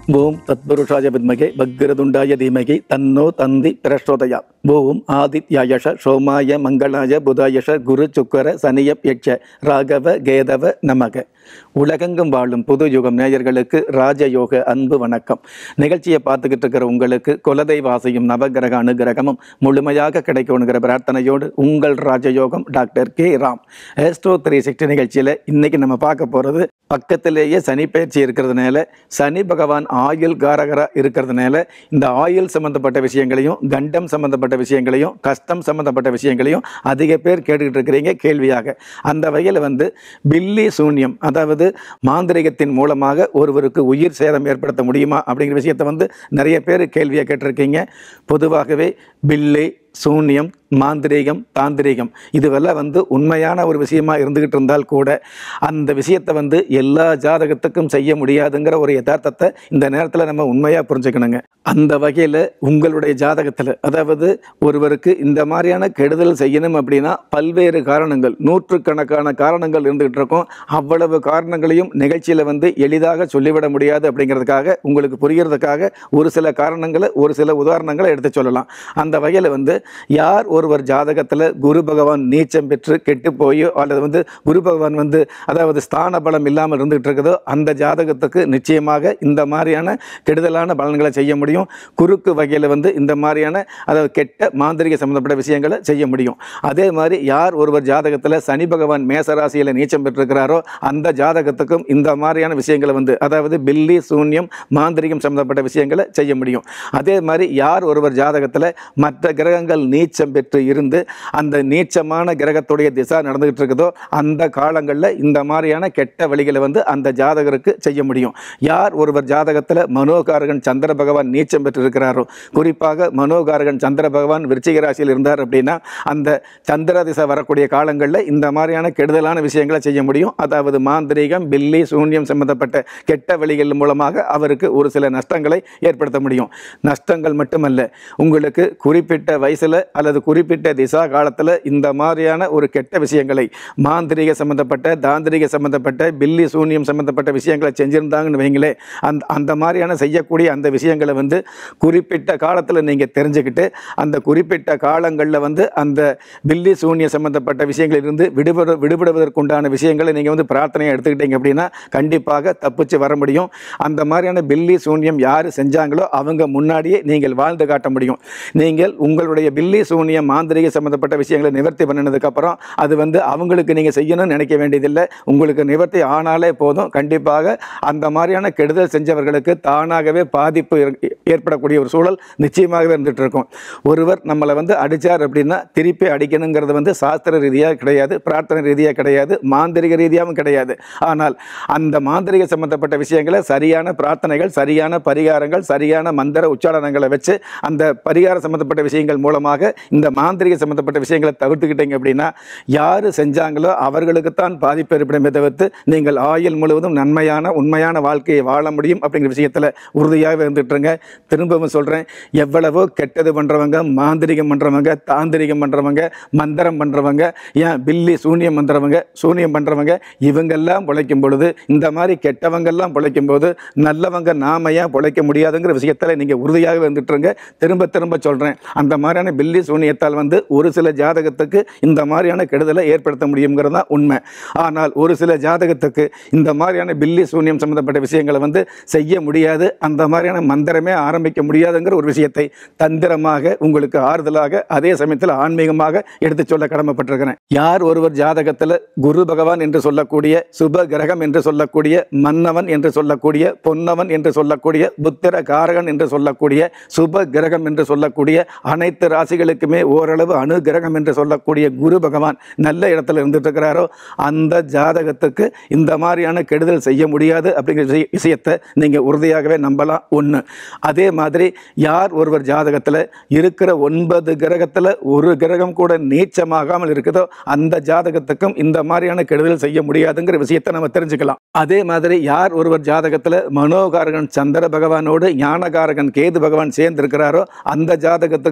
ஓம் தத்புருஷாய வித்மகே பக்ரதுண்டாய தீமகி தன்னோ தந்தி பிரச்சோதயா ஓம் ஆதித்யாயஷ சோமாய மங்களாய புதாயஷ குரு சுக்கர சனியப் யட்ச ராகவ கேதவ நமக உலகெங்கும் வாழும் புது யுகம் நேயர்களுக்கு ராஜயோக அன்பு வணக்கம் நிகழ்ச்சியை பார்த்துக்கிட்டு இருக்கிற உங்களுக்கு குலதெய்வாசியும் நவகிரக அனுகிரகமும் முழுமையாக கிடைக்கணுங்கிற பிரார்த்தனையோடு உங்கள் Rajayogam doctor K Ram astro three sixty நிகழ்ச்சியில் இன்னைக்கு நம்ம பார்க்க போகிறது பக்கத்திலேயே சனி பயிற்சி இருக்கிறதுனால சனி பகவான் ஆயுள் காரகரா இருக்கிறதுனால இந்த ஆயுள் சம்பந்தப்பட்ட விஷயங்களையும் கண்டம் சம்பந்தப்பட்ட விஷயங்களையும் கஷ்டம் சம்பந்தப்பட்ட விஷயங்களையும் அதிக பேர் கேட்டுக்கிட்டு இருக்கிறீங்க கேள்வியாக அந்த வகையில் வந்து பில்லி சூன்யம் அதாவது மாந்திரிகத்தின் மூலமாக ஒருவருக்கு உயிர் சேதம் ஏற்படுத்த முடியுமா அப்படிங்கிற விஷயத்தை வந்து நிறைய பேர் கேள்வியாக கேட்டிருக்கீங்க பொதுவாகவே பில்லி சூன்யம் மாந்திரீகம் தாந்திரீகம் இதுவெல்லாம் வந்து உண்மையான ஒரு விஷயமா இருந்துகிட்டு இருந்தால் கூட அந்த விஷயத்தை வந்து எல்லா ஜாதகத்துக்கும் செய்ய முடியாதுங்கிற ஒரு யதார்த்தத்தை இந்த நேரத்தில் நம்ம உண்மையாக புரிஞ்சுக்கணுங்க அந்த வகையில் உங்களுடைய ஜாதகத்தில் அதாவது ஒருவருக்கு இந்த மாதிரியான கெடுதல் செய்யணும் அப்படின்னா பல்வேறு காரணங்கள் நூற்றுக்கணக்கான காரணங்கள் இருந்துகிட்டு இருக்கும் அவ்வளவு காரணங்களையும் நிகழ்ச்சியில் வந்து எளிதாக சொல்லிவிட முடியாது அப்படிங்கிறதுக்காக உங்களுக்கு புரியறதுக்காக ஒரு சில காரணங்களை ஒரு சில உதாரணங்களை எடுத்து சொல்லலாம் அந்த வகையில் வந்து யார் ஒருவர் ஜாதகத்தில் குரு பகவான் நீச்சம் பெற்று கெட்டு போயோ அல்லது வந்து குரு பகவான் வந்து அதாவது ஸ்தான பலம் இல்லாமல் இருந்துகிட்டு இருக்குதோ அந்த ஜாதகத்துக்கு நிச்சயமாக இந்த மாதிரியான கெடுதலான பலன்களை செய்ய முடியும் குறுக்கு வகையில் வந்து இந்த மாதிரியான அதாவது கெட்ட மாந்திரிக சம்பந்தப்பட்ட விஷயங்களை செய்ய முடியும் அதே மாதிரி யார் ஒருவர் ஜாதகத்தில் சனி பகவான் மேசராசியில் நீச்சம் பெற்றிருக்கிறாரோ அந்த ஜாதகத்துக்கும் இந்த மாதிரியான விஷயங்களை வந்து அதாவது பில்லி சூன்யம் மாந்திரிகம் சம்பந்தப்பட்ட விஷயங்களை செய்ய முடியும் அதே மாதிரி யார் ஒருவர் ஜாதகத்தில் மற்ற கிரகங்கள் நீச்சம் பெற்று இருந்து அந்த நீச்சமான கிரகத்துடைய திசா நடந்துகிட்டு இருக்குதோ அந்த காலங்களில் இந்த மாதிரியான கெட்ட வழிகளை வந்து அந்த ஜாதகருக்கு செய்ய முடியும் யார் ஒருவர் ஜாதகத்தில் மனோகாரகன் சந்திர பகவான் நீச்சம் பெற்று இருக்கிறாரோ குறிப்பாக மனோகாரகன் சந்திர பகவான் விருச்சிக ராசியில் இருந்தார் அப்படின்னா அந்த சந்திர திசை வரக்கூடிய காலங்களில் இந்த மாதிரியான கெடுதலான விஷயங்களை செய்ய முடியும் அதாவது மாந்திரீகம் பில்லி சூன்யம் சம்பந்தப்பட்ட கெட்ட வழிகள் மூலமாக அவருக்கு ஒரு சில நஷ்டங்களை ஏற்படுத்த முடியும் நஷ்டங்கள் மட்டுமல்ல உங்களுக்கு குறிப்பிட்ட வயசில் அல்லது குறிப்பிட்ட திசா காலத்தில் இந்த மாதிரியான ஒரு கெட்ட விஷயங்களை மாந்திரிக சம்பந்தப்பட்ட தாந்திரிக சம்பந்தப்பட்ட பில்லி சூன்யம் சம்பந்தப்பட்ட விஷயங்களை செஞ்சுருந்தாங்கன்னு வைங்களே அந்த அந்த மாதிரியான செய்யக்கூடிய அந்த விஷயங்களை வந்து குறிப்பிட்ட காலத்தில் நீங்கள் தெரிஞ்சுக்கிட்டு அந்த குறிப்பிட்ட காலங்களில் வந்து அந்த பில்லி சூன்ய சம்பந்தப்பட்ட விஷயங்களிலிருந்து விடுபட விடுபடுவதற்குண்டான விஷயங்களை நீங்கள் வந்து பிரார்த்தனையை எடுத்துக்கிட்டீங்க அப்படின்னா கண்டிப்பாக தப்பிச்சு வர முடியும் அந்த மாதிரியான பில்லி சூன்யம் யார் செஞ்சாங்களோ அவங்க முன்னாடியே நீங்கள் வாழ்ந்து காட்ட முடியும் நீங்கள் உங்களுடைய பில்லி சூன்யம் மாந்திரிக சம்பந்தப்பட்ட விஷயங்களை நிவர்த்தி பண்ணினதுக்கப்புறம் அது வந்து அவங்களுக்கு நீங்கள் செய்யணும்னு நினைக்க வேண்டியதில்லை உங்களுக்கு நிவர்த்தி ஆனாலே போதும் கண்டிப்பாக அந்த மாதிரியான கெடுதல் செஞ்சவர்களுக்கு தானாகவே பாதிப்பு ஏற்- ஏற்படக்கூடிய ஒரு சூழல் நிச்சயமாகவே இருந்துட்டு இருக்கும் ஒருவர் நம்மளை வந்து அடித்தார் அப்படின்னா திருப்பி அடிக்கணுங்கிறது வந்து சாஸ்திர ரீதியாக கிடையாது பிரார்த்தனை ரீதியாக கிடையாது மாந்திரிக ரீதியாகவும் கிடையாது ஆனால் அந்த மாந்திரிக சம்பந்தப்பட்ட விஷயங்களை சரியான பிரார்த்தனைகள் சரியான பரிகாரங்கள் சரியான மந்திர உச்சாரணங்களை வச்சு அந்த பரிகார சம்பந்தப்பட்ட விஷயங்கள் மூலமாக இந்த மாந்திரிக சம்பந்தப்பட்ட விஷயங்களை தவிர்த்துக்கிட்டீங்க அப்படின்னா யார் செஞ்சாங்களோ அவர்களுக்குத்தான் பாதிப்பு ஏற்படுமே தவிர்த்து நீங்கள் ஆயுள் முழுவதும் நன்மையான உண்மையான வாழ்க்கையை வாழ முடியும் அப்படிங்கிற விஷயத்தில் உறுதியாக இருந்துட்டுருங்க திரும்பவும் சொல்கிறேன் எவ்வளவோ கெட்டது பண்ணுறவங்க மாந்திரிகம் பண்ணுறவங்க தாந்திரிகம் பண்ணுறவங்க மந்திரம் பண்ணுறவங்க ஏன் பில்லி சூனியம் பண்ணுறவங்க சூனியம் பண்ணுறவங்க இவங்கெல்லாம் பிழைக்கும் பொழுது இந்த மாதிரி கெட்டவங்கெல்லாம் பிழைக்கும் போது நல்லவங்க நாம ஏன் பிழைக்க முடியாதுங்கிற விஷயத்தில் நீங்கள் உறுதியாக வந்துட்டுருங்க திரும்ப திரும்ப சொல்கிறேன் அந்த மாதிரியான பில்லி சூனியத்தால் வந்து ஒரு சில ஜாதகத்துக்கு இந்த மாதிரியான கெடுதலை ஏற்படுத்த முடியுங்கிறது தான் உண்மை ஆனால் ஒரு சில ஜாதகத்துக்கு இந்த மாதிரியான பில்லி சூனியம் சம்பந்தப்பட்ட விஷயங்களை வந்து செய்ய முடியாது அந்த மாதிரியான மந்திரமே ஆரம்பிக்க முடியாதுங்கிற ஒரு விஷயத்தை தந்திரமாக உங்களுக்கு ஆறுதலாக அதே சமயத்தில் ஆன்மீகமாக எடுத்து சொல்ல கடமைப்பட்டிருக்கிறேன் யார் ஒருவர் ஜாதகத்தில் குரு பகவான் என்று சொல்லக்கூடிய சுப கிரகம் என்று சொல்லக்கூடிய மன்னவன் என்று சொல்லக்கூடிய பொன்னவன் என்று சொல்லக்கூடிய புத்திர காரகன் என்று சொல்லக்கூடிய சுப கிரகம் என்று சொல்லக்கூடிய அனைத்து ராசிகளுக்குமே ஓரளவு அணு கிரகம் என்று சொல்லக்கூடிய குரு பகவான் நல்ல இடத்துல இருந்துட்டு இருக்கிறாரோ அந்த ஜாதகத்துக்கு இந்த மாதிரியான கெடுதல் செய்ய முடியாது அப்படிங்கிற விஷய- விஷயத்தை நீங்கள் உறுதியாகவே நம்பலாம் ஒன்று அதே மாதிரி யார் ஒருவர் ஜாதகத்தில் இருக்கிற ஒன்பது கிரகத்தில் ஒரு கிரகம் கூட நீச்சமாகாமல் இருக்குதோ அந்த ஜாதகத்துக்கும் இந்த மாதிரியான கெடுதல் செய்ய முடியாதுங்கிற விஷயத்தை நம்ம தெரிஞ்சுக்கலாம் அதே மாதிரி யார் ஒருவர் ஜாதகத்தில் மனோகாரகன் சந்திர பகவானோடு ஞானகாரகன் கேது பகவான் சேர்ந்து இருக்கிறாரோ அந்த ஜாதகத்துக்கு இந்த மாதிரி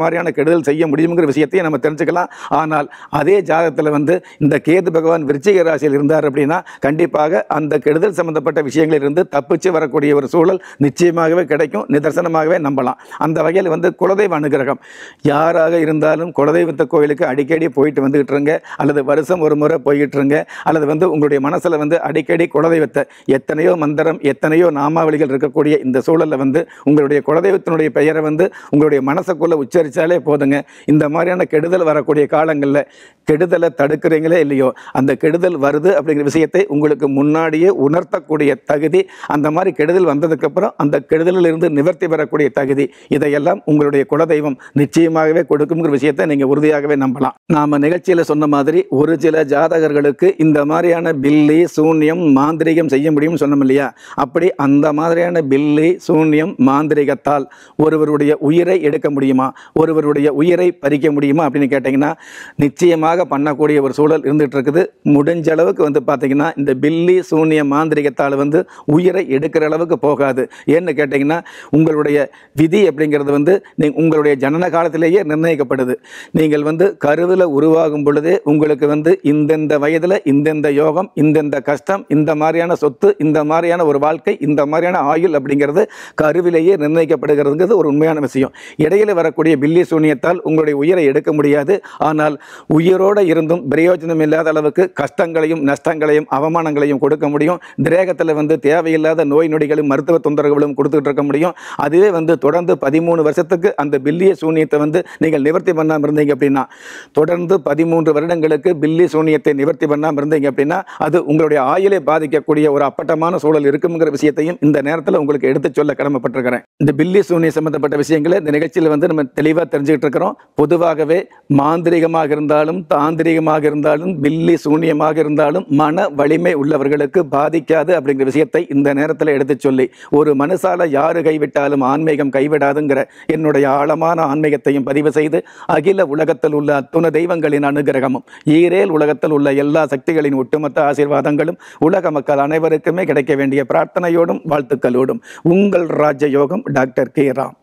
மாதிரியான கெடுதல் செய்ய முடியுங்கிற விஷயத்தையும் நம்ம தெரிஞ்சுக்கலாம் ஆனால் அதே ஜாதகத்தில் வந்து இந்த கேது பகவான் விருச்சிக ராசியில் இருந்தார் அப்படின்னா கண்டிப்பாக அந்த கெடுதல் சம்பந்தப்பட்ட விஷயங்களில் இருந்து தப்பிச்சு வரக்கூடிய ஒரு சூழல் நிச்சயமாகவே கிடைக்கும் நிதர்சனமாகவே நம்பலாம் அந்த வகையில் வந்து குலதெய்வ அனுகிரகம் யாராக இருந்தாலும் குலதெய்வத்த கோயிலுக்கு அடிக்கடி போயிட்டு வந்துகிட்டு இருங்க அல்லது வருஷம் ஒரு முறை போய்கிட்டு இருங்க அல்லது வந்து உங்களுடைய மனசில் வந்து அடிக்கடி குலதெய்வத்தை எத்தனையோ மந்திரம் எத்தனையோ நாமாவளிகள் இருக்கக்கூடிய இந்த சூழலில் வந்து உங்களுடைய குலதெய்வத்தினுடைய பெயரை வந்து உங்களுடைய மனசுக்குள்ளே உச்சரித்தாலே போதுங்க இந்த மாதிரியான கெடுதல் வரக்கூடிய காலங்களில் கெடுதலை தடுக்கிறீங்களே இல்லையோ அந்த கெடுதல் வருது அப்படிங்கிற விஷயத்தை உங்களுக்கு முன்னாடியே உணர்த்தக்கூடிய தகுதி அந்த மாதிரி கெடுதல் வந்ததுக்கப்புறம் அந்த கெடுதலில் இருந்து நிவர்த்தி பெறக்கூடிய தகுதி இதையெல்லாம் உங்களுடைய குலதெய்வம் நிச்சயமாகவே கொடுக்குங்கிற விஷயத்தை நீங்கள் உறுதியாகவே நம்பலாம் நாம நிகழ்ச்சியில் சொன்ன மாதிரி ஒரு சில ஜாதகர்களுக்கு இந்த மாதிரியான பில்லி சூன்யம் மாந்திரிகம் செய்ய முடியும்னு சொன்னோம் இல்லையா அப்படி அந்த மாதிரியான பில்லி சூன்யம் மாந்திரிகத்தால் ஒருவருடைய உயிரை எடுக்க முடியுமா ஒருவருடைய உயிரை பறிக்க முடியுமா அப்படின்னு கேட்டிங்கன்னா நிச்சயமாக பண்ணக்கூடிய ஒரு சூழல் இருந்துகிட்டு இருக்குது முடிஞ்ச அளவுக்கு வந்து பார்த்தீங்கன்னா இந்த பில்லி சூன்ய மாந்திரிகத்தால் வந்து உயிரை எடுக்கிற அளவுக்கு போகாது ஏன்னு கேட்டிங்கன்னா உங்களுடைய விதி அப்படிங்கிறது வந்து நீ உங்களுடைய ஜனன காலத்திலேயே நிர்ணயிக்கப்படுது நீங்கள் வந்து கருவில் உருவாகும் பொழுதே உங்களுக்கு வந்து இந்தந்த வயதில் இந்தந்த யோகம் இந்தந்த கஷ்டம் இந்த மாதிரியான சொத்து இந்த மாதிரியான ஒரு வாழ்க்கை இந்த மாதிரியான ஆயுள் அப்படிங்கிறது கருவிலேயே நிர்ணயிக்கப்படுகிறதுங்கிறது ஒரு உண்மையான விஷயம் இடையில வரக்கூடிய பில்லி சூனியத்தால் உங்களுடைய உயிரை எடுக்க முடியாது ஆனால் உயிரோடு இருந்தும் பிரயோஜனம் இல்லாத அளவுக்கு கஷ்டங்களையும் நஷ்டங்களையும் அவமானங்களையும் கொடுக்க முடியும் திரேகத்தில் வந்து தேவையில்லாத நோய் நொடிகளும் மருத்துவ தொந்தரவுகளும் கொடுத்துட்டு இருக்க முடியும் அதுவே வந்து தொடர்ந்து பதிமூணு வருஷத்துக்கு அந்த பில்லிய சூனியத்தை வந்து நீங்கள் நிவர்த்தி பண்ணாமல் இருந்தீங்க அப்படின்னா தொடர்ந்து பதிமூன்று வருடங்களுக்கு பில்லி சூனியத்தை நிவர்த்தி பண்ணாமல் இருந்தீங்க அப்படின்னா அது உங்களுடைய ஆயுளை பாதிக்கக்கூடிய ஒரு அப்பட்டமான சூழல் இருக்குங்கிற விஷயத்தையும் இந்த நேரத்தில் உங்களுக்கு எடுத்து சொல்ல கடமைப்பட்டிருக்கிறேன் இந்த பில்லி சூனியம் சம்பந்தப்பட்ட விஷயங்களை இந்த நிகழ்ச்சியில் வந்து நம்ம தெளிவாக தெரிஞ்சுக்கிட்டு இருக்கிறோம் பொதுவாகவே மாந்திரிகமாக இருந்தாலும் தாந்திரிகமாக இருந்தாலும் பில்லி சூனியமாக இருந்தாலும் மன வலிமை உள்ளவர்களுக்கு பாதிக்காது அப்படிங்கிற விஷயத்தை இந்த நேரத்தில் எடுத்து சொல்லி ஒரு மனுஷால யாரு கைவிட்டாலும் ஆன்மீகம் கைவிடாதுங்கிற என்னுடைய ஆழமான ஆன்மீகத்தையும் பதிவு செய்து அகில உலகத்தில் உள்ள அத்துண தெய்வங்களின் அனுகிரகமும் ஈரேல் உலகத்தில் உள்ள எல்லா சக்திகளின் ஒட்டுமொத்த ஆசீர்வாதங்களும் உலக மக்கள் அனைவருக்குமே கிடைக்க வேண்டிய பிரார்த்தனையோடும் வாழ்த்துக்களோடும் உங்கள் ராஜயோகம் டாக்டர் கே ராம்